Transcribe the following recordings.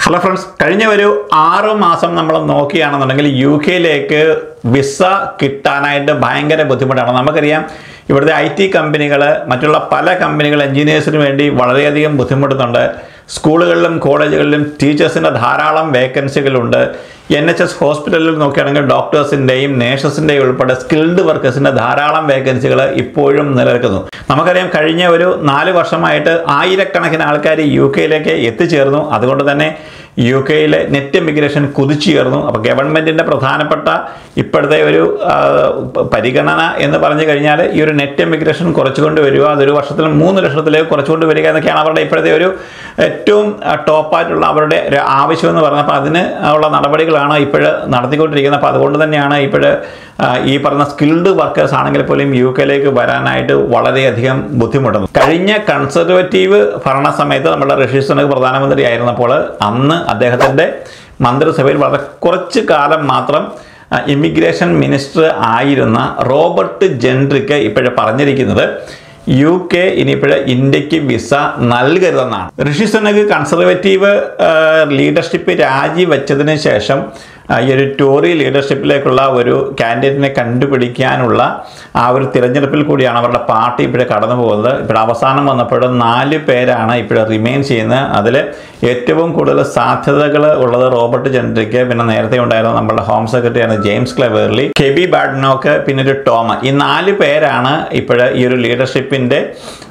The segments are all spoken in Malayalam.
ഹലോ ഫ്രണ്ട്സ് കഴിഞ്ഞ ഒരു ആറ് മാസം നമ്മൾ നോക്കുകയാണെന്നുണ്ടെങ്കിൽ യു കെയിലേക്ക് വിസ കിട്ടാനായിട്ട് ഭയങ്കര ബുദ്ധിമുട്ടാണ് നമുക്കറിയാം ഇവിടുത്തെ ഐ ടി കമ്പനികൾ മറ്റുള്ള പല കമ്പനികൾ എൻജിനീയേഴ്സിന് വേണ്ടി വളരെയധികം ബുദ്ധിമുട്ടുന്നുണ്ട് സ്കൂളുകളിലും കോളേജുകളിലും ടീച്ചേഴ്സിൻ്റെ ധാരാളം വേക്കൻസികളുണ്ട് എൻ എച്ച് എസ് ഹോസ്പിറ്റലിൽ നോക്കുകയാണെങ്കിൽ ഡോക്ടേഴ്സിൻ്റെയും നേഴ്സസിൻ്റെയും ഉൾപ്പെടെ സ്കിൽഡ് വർക്കേഴ്സിൻ്റെ ധാരാളം വേക്കൻസികൾ ഇപ്പോഴും നിലനിൽക്കുന്നു നമുക്കറിയാം കഴിഞ്ഞ ഒരു നാല് വർഷമായിട്ട് ആയിരക്കണക്കിന് ആൾക്കാർ യു കെയിലേക്ക് എത്തിച്ചേർന്നു അതുകൊണ്ട് തന്നെ യു കെയിലെ നെറ്റ് ഇമിഗ്രേഷൻ കുതിച്ചുയർന്നു അപ്പോൾ ഗവൺമെൻറ്റിൻ്റെ പ്രധാനപ്പെട്ട ഇപ്പോഴത്തെ ഒരു ആ, പ- പരിഗണന എന്ന് പറഞ്ഞു കഴിഞ്ഞാൽ ഈ ഒരു നെറ്റ് ഇമിഗ്രേഷൻ കുറച്ചുകൊണ്ട് വരിക അതൊരു വർഷത്തിൽ മൂന്ന് ലക്ഷത്തിലേക്ക് കുറച്ചുകൊണ്ട് വരിക എന്നൊക്കെയാണ് അവരുടെ ഇപ്പോഴത്തെ ഒരു ഏറ്റവും ആ, ടോപ്പായിട്ടുള്ള അവരുടെ ഒരു ആവശ്യം എന്ന് പറഞ്ഞപ്പോൾ അതിന് ഉള്ള നടപടികളാണ് ഇപ്പോൾ നടത്തിക്കൊണ്ടിരിക്കുന്നത് അപ്പോൾ അതുകൊണ്ട് തന്നെയാണ് ഇപ്പോൾ ഈ പറഞ്ഞ സ്കിൽഡ് വർക്കേഴ്സ് ആണെങ്കിൽ പോലും യു കെയിലേക്ക് വരാനായിട്ട് വളരെയധികം ബുദ്ധിമുട്ടുന്നു കഴിഞ്ഞ കൺസർവേറ്റീവ് ഭരണ സമയത്ത് നമ്മുടെ ഋഷി സുനക് പ്രധാനമന്ത്രി ആയിരുന്നപ്പോൾ അന്ന് അദ്ദേഹത്തിൻ്റെ മന്ത്രിസഭയിൽ വളരെ കുറച്ച് കാലം മാത്രം ഇമിഗ്രേഷൻ മിനിസ്റ്റർ ആയിരുന്ന റോബർട്ട് ജെൻട്രിക്ക് ഇപ്പോഴും പറഞ്ഞിരിക്കുന്നത് യു കെ ഇനിയിപ്പോഴ് ഇന്ത്യക്ക് വിസ നൽകരുതെന്നാണ് ഋഷി സുനക് കൺസർവേറ്റീവ് ലീഡർഷിപ്പ് രാജിവെച്ചതിന് ശേഷം ആ, ഈ ഒരു ടോറി ലീഡർഷിപ്പിലേക്കുള്ള ഒരു കാൻഡിഡേറ്റിനെ കണ്ടുപിടിക്കാനുള്ള ആ ഒരു തിരഞ്ഞെടുപ്പിൽ കൂടിയാണ് അവരുടെ പാർട്ടി ഇപ്പോഴും കടന്നു പോകുന്നത് ഇപ്പോൾ അവസാനം വന്നപ്പോൾ നാല് പേരാണ് ഇപ്പോൾ റിമെയിൻ ചെയ്യുന്നത് അതിൽ ഏറ്റവും കൂടുതൽ സാധ്യതകൾ ഉള്ളത് റോബർട്ട് ജെൻട്രിക്ക് പിന്നെ നേരത്തെ ഉണ്ടായിരുന്ന നമ്മുടെ ഹോം സെക്രട്ടറിയാണ് ജെയിംസ് ക്ലെവേർലി കെബി ബാഡ്നോക്ക് പിന്നെ ഒരു ടോമ ഈ നാല് പേരാണ് ഇപ്പോൾ ഈ ഒരു ലീഡർഷിപ്പിൻ്റെ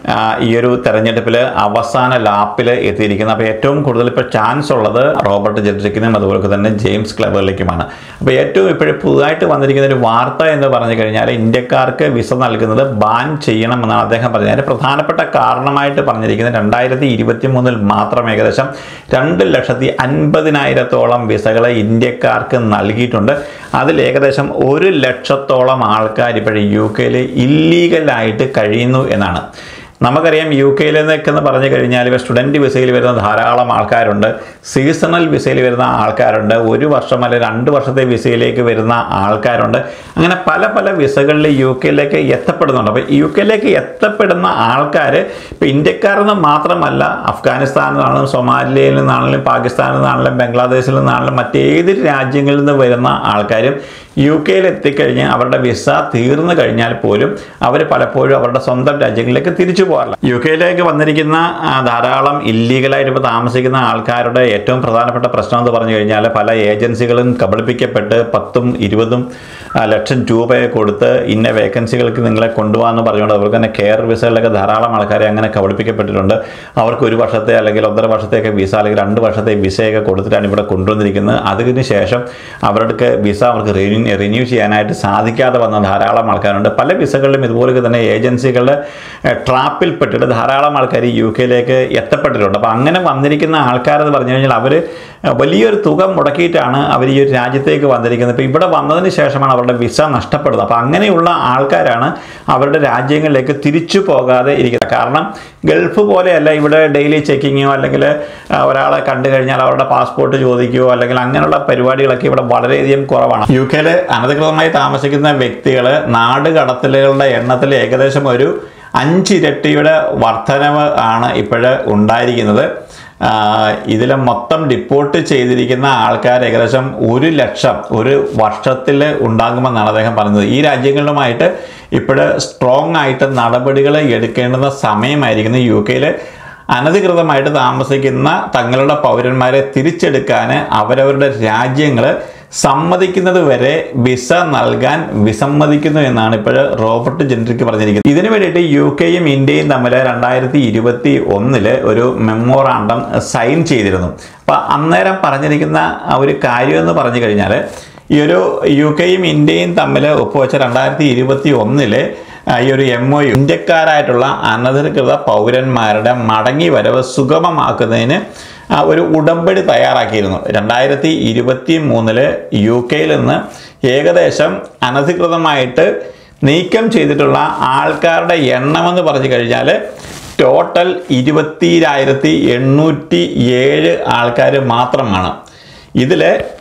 ഈ ഒരു തെരഞ്ഞെടുപ്പിൽ അവസാന ലാപ്പിൽ എത്തിയിരിക്കുന്നത് അപ്പോൾ ഏറ്റവും കൂടുതൽ ഇപ്പോൾ ചാൻസ് ഉള്ളത് റോബർട്ട് ജെൻട്രിക്കിനും അതുപോലെ തന്നെ ജെയിംസ് ക്ലെബറിലേക്കുമാണ് അപ്പോൾ ഏറ്റവും ഇപ്പോഴും പുതുതായിട്ട് വന്നിരിക്കുന്ന ഒരു വാർത്ത എന്ന് പറഞ്ഞു കഴിഞ്ഞാൽ ഇന്ത്യക്കാർക്ക് വിസ നൽകുന്നത് ബാൻ ചെയ്യണമെന്നാണ് അദ്ദേഹം പറഞ്ഞത് അതിൻ്റെ പ്രധാനപ്പെട്ട കാരണമായിട്ട് പറഞ്ഞിരിക്കുന്നത് രണ്ടായിരത്തി ഇരുപത്തി മൂന്നിൽ മാത്രം ഏകദേശം രണ്ട് ലക്ഷത്തി അൻപതിനായിരത്തോളം വിസകൾ ഇന്ത്യക്കാർക്ക് നൽകിയിട്ടുണ്ട് അതിൽ ഏകദേശം ഒരു ലക്ഷത്തോളം ആൾക്കാർ ഇപ്പോഴും യു കെയിൽ ഇല്ലീഗലായിട്ട് കഴിയുന്നു എന്നാണ് നമുക്കറിയാം യു കെയിൽ നിന്നൊക്കെ എന്ന് പറഞ്ഞു കഴിഞ്ഞാൽ ഇപ്പോൾ സ്റ്റുഡൻറ്റ് വിസയിൽ വരുന്ന ധാരാളം ആൾക്കാരുണ്ട് സീസണൽ വിസയിൽ വരുന്ന ആൾക്കാരുണ്ട് ഒരു വർഷം അല്ലെങ്കിൽ രണ്ട് വർഷത്തെ വിസയിലേക്ക് വരുന്ന ആൾക്കാരുണ്ട് അങ്ങനെ പല പല വിസകളിൽ യു കെയിലേക്ക് എത്തപ്പെടുന്നുണ്ട് അപ്പോൾ യു കെയിലേക്ക് എത്തപ്പെടുന്ന ആൾക്കാർ ഇപ്പോൾ ഇന്ത്യക്കാരെന്ന് മാത്രമല്ല അഫ്ഗാനിസ്ഥാനിൽ നിന്നാണെങ്കിലും സൊമാലിയയിൽ നിന്നാണെങ്കിലും പാകിസ്ഥാനിൽ നിന്നാണെങ്കിലും ബംഗ്ലാദേശിൽ നിന്നാണെങ്കിലും മറ്റേത് രാജ്യങ്ങളിൽ നിന്ന് വരുന്ന ആൾക്കാരും യു കെയിൽ എത്തിക്കഴിഞ്ഞ് അവരുടെ വിസ തീർന്നു കഴിഞ്ഞാൽ പോലും അവർ പലപ്പോഴും അവരുടെ സ്വന്തം രാജ്യങ്ങളിലേക്ക് തിരിച്ചു പോകാറില്ല യു കെയിലേക്ക് വന്നിരിക്കുന്ന ആ, ധാരാളം ഇല്ലീഗലായിട്ട് ഇപ്പോൾ താമസിക്കുന്ന ആൾക്കാരുടെ ഏറ്റവും പ്രധാനപ്പെട്ട പ്രശ്നം എന്ന് പറഞ്ഞു കഴിഞ്ഞാൽ പല ഏജൻസികളും കബളിപ്പിക്കപ്പെട്ട് പത്തും ഇരുപതും ആ, ലക്ഷം രൂപയെ കൊടുത്ത് ഇന്ന വേക്കൻസികൾക്ക് നിങ്ങളെ കൊണ്ടുപോകാമെന്ന് പറഞ്ഞുകൊണ്ട് അവർക്ക് തന്നെ കെയർ വിസകളിലൊക്കെ ധാരാളം ആൾക്കാരെ അങ്ങനെ കബളിപ്പിക്കപ്പെട്ടിട്ടുണ്ട് അവർക്ക് ഒരു വർഷത്തെ അല്ലെങ്കിൽ ഒന്നര വർഷത്തെയൊക്കെ വിസ അല്ലെങ്കിൽ രണ്ട് വർഷത്തെ വിസയൊക്കെ കൊടുത്തിട്ടാണ് ഇവിടെ കൊണ്ടുവന്നിരിക്കുന്നത് അതിന് ശേഷം അവർക്ക് വിസ അവർക്ക് റിന്യൂ റിന്യൂ ചെയ്യാനായിട്ട് സാധിക്കാതെ വന്ന ധാരാളം ആൾക്കാരുണ്ട് പല വിസകളിലും ഇതുപോലെ തന്നെ ഏജൻസികളുടെ ട്രാപ്പിൽ പെട്ടിട്ട് ധാരാളം ആൾക്കാർ യു കെയിലേക്ക് എത്തപ്പെട്ടിട്ടുണ്ട് അപ്പോൾ അങ്ങനെ വന്നിരിക്കുന്ന ആൾക്കാരെന്ന് പറഞ്ഞു കഴിഞ്ഞാൽ അവർ വലിയൊരു തുക മുടക്കിയിട്ടാണ് അവർ ഈ ഒരു രാജ്യത്തേക്ക് വന്നിരിക്കുന്നത് ഇപ്പോൾ ഇവിടെ വന്നതിന് ശേഷമാണ് അവരുടെ വിസ നഷ്ടപ്പെടുന്നത് അപ്പോൾ അങ്ങനെയുള്ള ആൾക്കാരാണ് അവരുടെ രാജ്യങ്ങളിലേക്ക് തിരിച്ചു പോകാതെ ഇരിക്കുന്നത് കാരണം ഗൾഫ് പോലെയല്ല ഇവിടെ ഡെയിലി ചെക്കിങ്ങോ അല്ലെങ്കിൽ ആ, ഒരാളെ കണ്ടു കഴിഞ്ഞാൽ അവരുടെ പാസ്പോർട്ട് ചോദിക്കുകയോ അല്ലെങ്കിൽ അങ്ങനെയുള്ള പരിപാടികളൊക്കെ ഇവിടെ വളരെയധികം കുറവാണ് യു കെയിൽ അനധികൃതമായി താമസിക്കുന്ന വ്യക്തികൾ നാട് കടത്തലുകളുടെ എണ്ണത്തിൽ ഏകദേശം ഒരു അഞ്ചിരട്ടിയുടെ വർധനവ് ആണ് ഇപ്പോഴ് ഉണ്ടായിരിക്കുന്നത് ഇതിൽ മൊത്തം റിപ്പോർട്ട് ചെയ്തിരിക്കുന്ന ആൾക്കാർ ഏകദേശം ഒരു ലക്ഷം ഒരു വർഷത്തിൽ ഉണ്ടാകുമെന്നാണ് അദ്ദേഹം പറഞ്ഞത് ഈ രാജ്യങ്ങളുമായിട്ട് ഇപ്പോൾ സ്ട്രോങ് ആയിട്ട് നടപടികൾ എടുക്കേണ്ടുന്ന സമയമായിരിക്കുന്നു യു കെയിൽ അനധികൃതമായിട്ട് താമസിക്കുന്ന തങ്ങളുടെ പൗരന്മാരെ തിരിച്ചെടുക്കാൻ അവരവരുടെ രാജ്യങ്ങൾ സമ്മതിക്കുന്നത് വരെ വിസ നൽകാൻ വിസമ്മതിക്കുന്നു എന്നാണ് ഇപ്പോൾ റോബർട്ട് ജെൻട്രിക്ക് പറഞ്ഞിരിക്കുന്നത് ഇതിനു വേണ്ടിയിട്ട് യു കെയും ഇന്ത്യയും തമ്മിൽ രണ്ടായിരത്തി ഇരുപത്തി ഒന്നില് ഒരു മെമ്മോറാണ്ടം സൈൻ ചെയ്തിരുന്നു അപ്പോൾ അന്നേരം പറഞ്ഞിരിക്കുന്ന ആ ഒരു കാര്യം എന്ന് പറഞ്ഞു കഴിഞ്ഞാൽ ഈ ഒരു യു കെയും ഇന്ത്യയും തമ്മിൽ ഒപ്പുവെച്ച രണ്ടായിരത്തി ഇരുപത്തി ഒന്നില് ഈ ഒരു എം ഒ യു ഇന്ത്യക്കാരായിട്ടുള്ള അനധികൃത പൗരന്മാരുടെ മടങ്ങി വരവ് സുഗമമാക്കുന്നതിന് ആ, ഒരു ഉടമ്പടി തയ്യാറാക്കിയിരുന്നു രണ്ടായിരത്തി ഇരുപത്തി മൂന്നില് യു കെയിൽ നിന്ന് ഏകദേശം അനധികൃതമായിട്ട് നീക്കം ചെയ്തിട്ടുള്ള ആൾക്കാരുടെ എണ്ണമെന്ന് പറഞ്ഞു കഴിഞ്ഞാൽ ടോട്ടൽ ഇരുപത്തിരായിരത്തി എണ്ണൂറ്റി ഏഴ് ആൾക്കാർ മാത്രമാണ് ഇതിൽ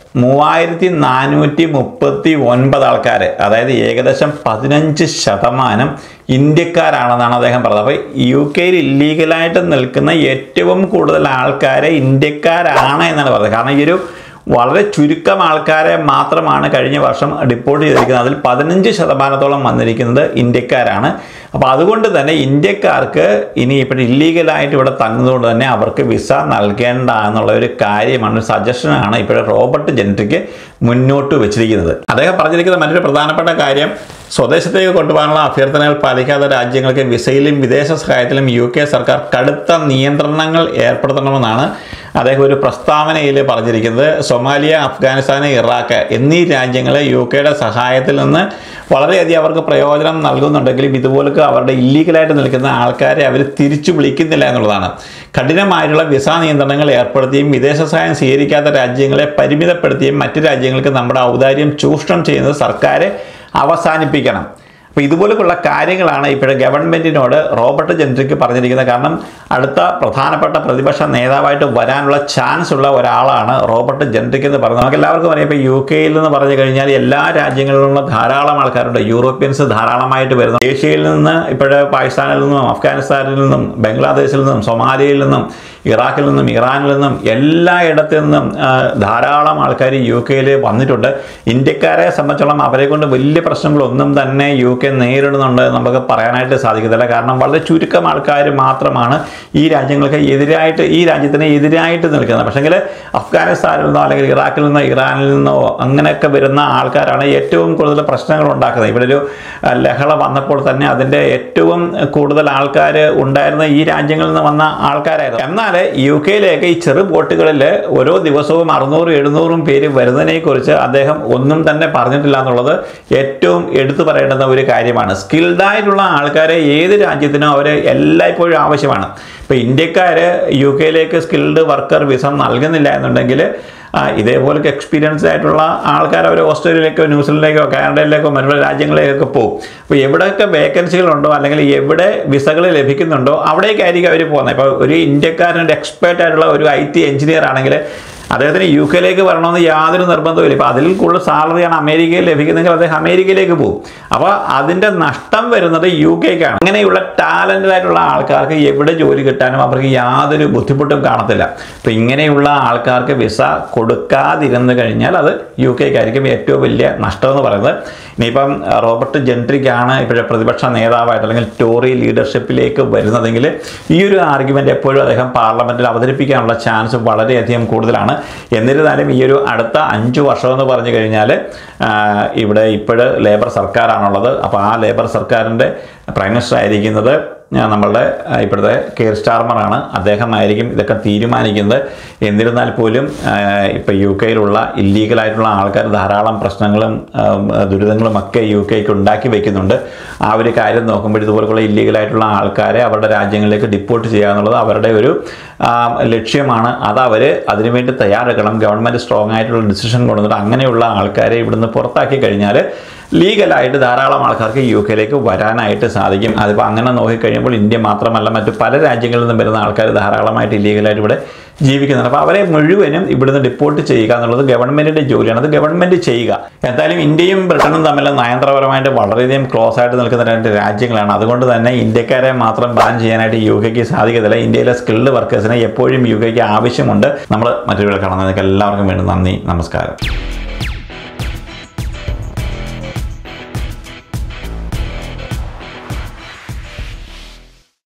മൂവായിരത്തി നാനൂറ്റി മുപ്പത്തി ഒൻപത് ആൾക്കാർ അതായത് ഏകദേശം പതിനഞ്ച് ശതമാനം ഇന്ത്യക്കാരാണെന്നാണ് അദ്ദേഹം പറഞ്ഞത് അപ്പോൾ യു കെയിൽ ഇല്ലീഗലായിട്ട് നിൽക്കുന്ന ഏറ്റവും കൂടുതൽ ആൾക്കാരെ ഇന്ത്യക്കാരാണ് എന്നാണ് പറഞ്ഞത് കാരണം ഈ ഒരു വളരെ ചുരുക്കം ആൾക്കാരെ മാത്രമാണ് കഴിഞ്ഞ വർഷം റിപ്പോർട്ട് ചെയ്തിരിക്കുന്നത് അതിൽ പതിനഞ്ച് ശതമാനത്തോളം വന്നിരിക്കുന്നത് ഇന്ത്യക്കാരാണ് അപ്പോൾ അതുകൊണ്ട് തന്നെ ഇന്ത്യക്കാർക്ക് ഇനി ഇപ്പോൾ ഇല്ലീഗലായിട്ട് ഇവിടെ തങ്ങുന്നതുകൊണ്ട് തന്നെ അവർക്ക് വിസ നൽകേണ്ട എന്നുള്ള ഒരു കാര്യമാണ് ഒരു സജഷനാണ് ഇപ്പോൾ റോബർട്ട് ജെൻട്രിക്ക് മുന്നോട്ട് വെച്ചിരിക്കുന്നത് അദ്ദേഹം പറഞ്ഞിരിക്കുന്ന മറ്റൊരു പ്രധാനപ്പെട്ട കാര്യം സ്വദേശത്തേക്ക് കൊണ്ടുപോകാനുള്ള അഭ്യർത്ഥനകൾ പാലിക്കാത്ത രാജ്യങ്ങൾക്ക് വിസയിലും വിദേശ സഹായത്തിലും യു കെ സർക്കാർ കടുത്ത നിയന്ത്രണങ്ങൾ ഏർപ്പെടുത്തണമെന്നാണ് അദ്ദേഹം ഒരു പ്രസ്താവനയിൽ പറഞ്ഞിരിക്കുന്നത് സൊമാലിയ അഫ്ഗാനിസ്ഥാൻ ഇറാഖ് എന്നീ രാജ്യങ്ങൾ യു കെയുടെ സഹായത്തിൽ നിന്ന് വളരെയധികം അവർക്ക് പ്രയോജനം നൽകുന്നുണ്ടെങ്കിലും ഇതുപോലൊക്കെ അവരുടെ ഇല്ലീഗലായിട്ട് നിൽക്കുന്ന ആൾക്കാരെ അവർ തിരിച്ചു വിളിക്കുന്നില്ല എന്നുള്ളതാണ് കഠിനമായിട്ടുള്ള വിസ നിയന്ത്രണങ്ങൾ ഏർപ്പെടുത്തിയും വിദേശ സഹായം സ്വീകരിക്കാത്ത രാജ്യങ്ങളെ പരിമിതപ്പെടുത്തിയും മറ്റു രാജ്യങ്ങൾക്ക് നമ്മുടെ ഔദാര്യം ചൂഷണം ചെയ്യുന്നത് സർക്കാർ അവസാനിപ്പിക്കണം അപ്പോൾ ഇതുപോലെയുള്ള കാര്യങ്ങളാണ് ഇപ്പോഴും ഗവൺമെൻറ്റിനോട് റോബർട്ട് ജെൻട്രിക്ക് പറഞ്ഞിരിക്കുന്നത് കാരണം അടുത്ത പ്രധാനപ്പെട്ട പ്രതിപക്ഷ നേതാവായിട്ട് വരാനുള്ള ചാൻസ് ഉള്ള ഒരാളാണ് റോബർട്ട് ജെൻട്രിക്ക് എന്ന് പറയുന്നത് നമുക്ക് എല്ലാവർക്കും അറിയാം ഇപ്പോൾ യു കെയിൽ നിന്ന് പറഞ്ഞു കഴിഞ്ഞാൽ എല്ലാ രാജ്യങ്ങളിലുള്ള ധാരാളം ആൾക്കാരുണ്ട് യൂറോപ്യൻസ് ധാരാളമായിട്ട് വരുന്നു ഏഷ്യയിൽ നിന്ന് ഇപ്പോഴ് പാകിസ്ഥാനിൽ നിന്നും അഫ്ഗാനിസ്ഥാനിൽ നിന്നും ബംഗ്ലാദേശിൽ നിന്നും സൊമാലിയയിൽ നിന്നും ഇറാഖിൽ നിന്നും ഇറാനിൽ നിന്നും എല്ലായിടത്തു നിന്നും ആ, ധാരാളം ആൾക്കാർ യു കെയിൽ വന്നിട്ടുണ്ട് ഇന്ത്യക്കാരെ സംബന്ധിച്ചോളം അവരെ കൊണ്ട് വലിയ പ്രശ്നങ്ങളൊന്നും തന്നെ യു കെ നേരിടുന്നുണ്ട് എന്ന് നമുക്ക് പറയാനായിട്ട് സാധിക്കത്തില്ല കാരണം വളരെ ചുരുക്കം ആൾക്കാർ മാത്രമാണ് ഈ രാജ്യങ്ങൾക്ക് എതിരായിട്ട് ഈ രാജ്യത്തിന് എതിരായിട്ട് നിൽക്കുന്നത് പക്ഷേങ്കിൽ അഫ്ഗാനിസ്ഥാനിൽ നിന്നോ അല്ലെങ്കിൽ ഇറാഖിൽ നിന്നോ ഇറാനിൽ നിന്നോ അങ്ങനെയൊക്കെ വരുന്ന ആൾക്കാരാണ് ഏറ്റവും കൂടുതൽ പ്രശ്നങ്ങൾ ഉണ്ടാക്കുന്നത് ഇവിടെ ഒരു ആ, ലഹള വന്നപ്പോൾ തന്നെ അതിൻ്റെ ഏറ്റവും കൂടുതൽ ആൾക്കാർ ഉണ്ടായിരുന്ന ഈ രാജ്യങ്ങളിൽ നിന്ന് വന്ന ആൾക്കാരായിരുന്നു എന്നാൽ യു കെയിലേക്ക് ഈ ചെറു ബോട്ടുകളിൽ ഓരോ ദിവസവും അറുന്നൂറും എഴുന്നൂറും പേര് വരുന്നതിനെക്കുറിച്ച് അദ്ദേഹം ഒന്നും തന്നെ പറഞ്ഞിട്ടില്ല എന്നുള്ളത് ഏറ്റവും എടുത്തു പറയേണ്ടുന്ന ഒരു കാര്യമാണ് സ്കിൽഡായിട്ടുള്ള ആൾക്കാരെ ഏത് രാജ്യത്തിനും അവർ എല്ലായ്പ്പോഴും ആവശ്യമാണ് ഇപ്പോൾ ഇന്ത്യക്കാർ യു കെയിലേക്ക് സ്കിൽഡ് വർക്കർ വിസ നൽകുന്നില്ല എന്നുണ്ടെങ്കിൽ ആ, ഇതേപോലെ എക്സ്പീരിയൻസ് ആയിട്ടുള്ള ആൾക്കാർ അവർ ഓസ്ട്രേലിയയിലേക്കോ ന്യൂസിലൻഡിലേക്കോ കാനഡയിലേക്കോ മറ്റുള്ള രാജ്യങ്ങളിലേക്കൊക്കെ പോകും അപ്പോൾ എവിടെയൊക്കെ വേക്കൻസികളുണ്ടോ അല്ലെങ്കിൽ എവിടെ വിസകൾ ലഭിക്കുന്നുണ്ടോ അവിടേക്കായിരിക്കും അവർ പോകുന്നത് ഇപ്പോൾ ഒരു ഇന്ത്യക്കാരൻ്റെ എക്സ്പേർട്ട് ആയിട്ടുള്ള ഒരു ഐ ടി എഞ്ചിനീയർ ആണെങ്കിൽ അദ്ദേഹത്തിന് യു കെയിലേക്ക് വരണമെന്ന് യാതൊരു നിർബന്ധവുമില്ല ഇപ്പോൾ അതിൽ കൂടുതൽ സാലറിയാണ് അമേരിക്കയിൽ ലഭിക്കുന്നതെങ്കിൽ അദ്ദേഹം അമേരിക്കയിലേക്ക് പോകും അപ്പോൾ അതിൻ്റെ നഷ്ടം വരുന്നത് യു കെക്കാണ് അങ്ങനെയുള്ള ടാലൻറ്റഡ് ആയിട്ടുള്ള ആൾക്കാർക്ക് എവിടെ ജോലി കിട്ടാനും അവർക്ക് യാതൊരു ബുദ്ധിമുട്ടും കാണത്തില്ല അപ്പോൾ ഇങ്ങനെയുള്ള ആൾക്കാർക്ക് വിസ കൊടുക്കാതിരുന്നു കഴിഞ്ഞാൽ അത് യു കെക്കായിരിക്കും ഏറ്റവും വലിയ നഷ്ടം എന്ന് പറയുന്നത് ഇനിയിപ്പം റോബർട്ട് ജെൻട്രിക്കാണ് ഇപ്പോഴത്തെ പ്രതിപക്ഷ നേതാവായിട്ട് അല്ലെങ്കിൽ ടോറി ലീഡർഷിപ്പിലേക്ക് വരുന്നതെങ്കിൽ ഈ ഒരു ആർഗ്യുമെൻ്റ് എപ്പോഴും അദ്ദേഹം പാർലമെൻറ്റിൽ അവതരിപ്പിക്കാനുള്ള ചാൻസ് വളരെയധികം കൂടുതലാണ് എന്നിരുന്നാലും ഈ ഒരു അടുത്ത അഞ്ച് വർഷം എന്ന് പറഞ്ഞു കഴിഞ്ഞാൽ ആ, ഇവിടെ ഇപ്പോൾ ലേബർ സർക്കാരാണുള്ളത് അപ്പോൾ ആ ലേബർ സർക്കാരിൻ്റെ പ്രൈം മിനിസ്റ്റർ ആയിരിക്കുന്നത് ആ, നമ്മളുടെ ആ, ഇപ്പോഴത്തെ കെയർ സ്റ്റാർമറാണ് അദ്ദേഹമായിരിക്കും ഇതൊക്കെ തീരുമാനിക്കുന്നത് എന്നിരുന്നാൽ പോലും ഇപ്പോൾ യു കെയിലുള്ള ഇല്ലീഗലായിട്ടുള്ള ആൾക്കാർ ധാരാളം പ്രശ്നങ്ങളും ആ, ദുരിതങ്ങളും ഒക്കെ യു കെക്ക് ഉണ്ടാക്കി വെക്കുന്നുണ്ട് ആ ഒരു കാര്യം നോക്കുമ്പോൾ ഇതുപോലുള്ള ഇല്ലീഗലായിട്ടുള്ള ആൾക്കാരെ അവരുടെ രാജ്യങ്ങളിലേക്ക് ഡിപ്പോർട്ട് ചെയ്യുക എന്നുള്ളത് അവരുടെ ഒരു ആ, ലക്ഷ്യമാണ് അത് അവർ അതിനുവേണ്ടി തയ്യാറെടുക്കണം ഗവൺമെൻറ് സ്ട്രോങ് ആയിട്ടുള്ള ഡിസിഷൻ കൊണ്ടുവന്നിട്ട് അങ്ങനെയുള്ള ആൾക്കാരെ ഇവിടുന്ന് പുറത്താക്കി കഴിഞ്ഞാൽ ലീഗലായിട്ട് ധാരാളം ആൾക്കാർക്ക് യു കെയിലേക്ക് വരാനായിട്ട് സാധിക്കും അതിപ്പോൾ അങ്ങനെ നോക്കിക്കഴിയുമ്പോൾ ഇന്ത്യ മാത്രമല്ല മറ്റു പല രാജ്യങ്ങളിൽ നിന്നും വരുന്ന ആൾക്കാർ ധാരാളമായിട്ട് ഇല്ലീഗലായിട്ട് ഇവിടെ ജീവിക്കുന്നുണ്ട് അപ്പോൾ അവരെ മുഴുവനും ഇവിടുന്ന് ഡിപ്പോർട്ട് ചെയ്യുക എന്നുള്ളത് ഗവൺമെൻറ്റിൻ്റെ ജോലിയാണ് അത് ഗവൺമെൻറ് ചെയ്യുക എന്തായാലും ഇന്ത്യയും ബ്രിട്ടനും തമ്മിൽ നയതന്ത്രപരമായിട്ട് വളരെയധികം ക്ലോസ് ആയിട്ട് നിൽക്കുന്ന രണ്ട് രാജ്യങ്ങളാണ് അതുകൊണ്ട് തന്നെ ഇന്ത്യക്കാരെ മാത്രം ബാൻ ചെയ്യാനായിട്ട് യു കെക്ക് സാധിക്കത്തില്ല ഇന്ത്യയിലെ സ്കിൽഡ് വർക്കേഴ്സിനെ എപ്പോഴും യു കെക്ക് ആവശ്യമുണ്ട് നമ്മൾ മറ്റൊരു കാണുന്നതിന് എല്ലാവർക്കും വേണ്ടി നന്ദി നമസ്കാരം